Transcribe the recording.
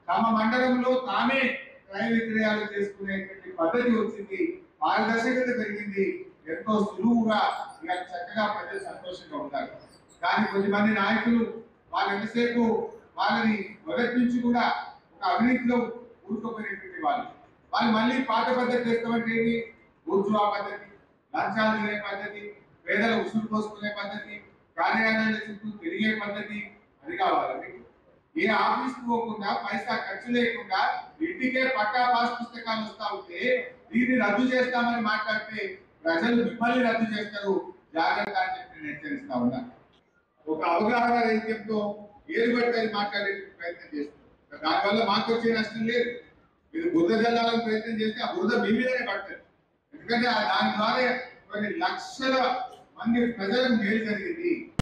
తమ మండలంలో తామే క్రయ విక్రయాలు చేసుకునేటువంటి పద్ధతి వచ్చింది పారదర్శకత పెరిగింది ఎంతో సులువుగా ఇక చక్కగా ప్రజలు సంతోషంగా ఉంటారు కానీ కొద్దిమంది నాయకులు వాళ్ళు ఎంతసేపు వాళ్ళని మొదటి నుంచి కూడా ఒక అవినీతిలో కూరుకుపోయినటువంటి వాళ్ళు వాళ్ళు మళ్ళీ పాత పద్ధతి చేస్తామంటే ఏంటి ఊర్జువా పద్ధతి లంచాలు తినే పద్ధతి పేదల ఉసురు పోసుకునే పద్ధతి కార్యాలయాల చుట్టూ తిరిగే పద్ధతి అది కావాలండి ఏ ఆఫీస్ పోకుండా పైసా ఖర్చు లేకుండా ఇంటికే పట్టా పాస్ పుస్తకాలు వస్తా ఉంటే దీన్ని రద్దు చేస్తామని మాట్లాడితే ప్రజలు మిమ్మల్ని రద్దు చేస్తారు జాగ్రత్త అని చెప్పి నేను హెచ్చరిస్తా ఉన్నా ఒక అవగాహన రహిత్యంతో ఏది పడితే అది మాట్లాడే ప్రయత్నం చేస్తారు దానివల్ల మాకు వచ్చే నష్టం లేదు మీరు బురద జల్లాలని ప్రయత్నం చేస్తే ఆ బురద మీ మీదనే పడుతుంది ఎందుకంటే ఆ దాని ద్వారా కొన్ని లక్షల మంది ప్రజలకు మేలు జరిగింది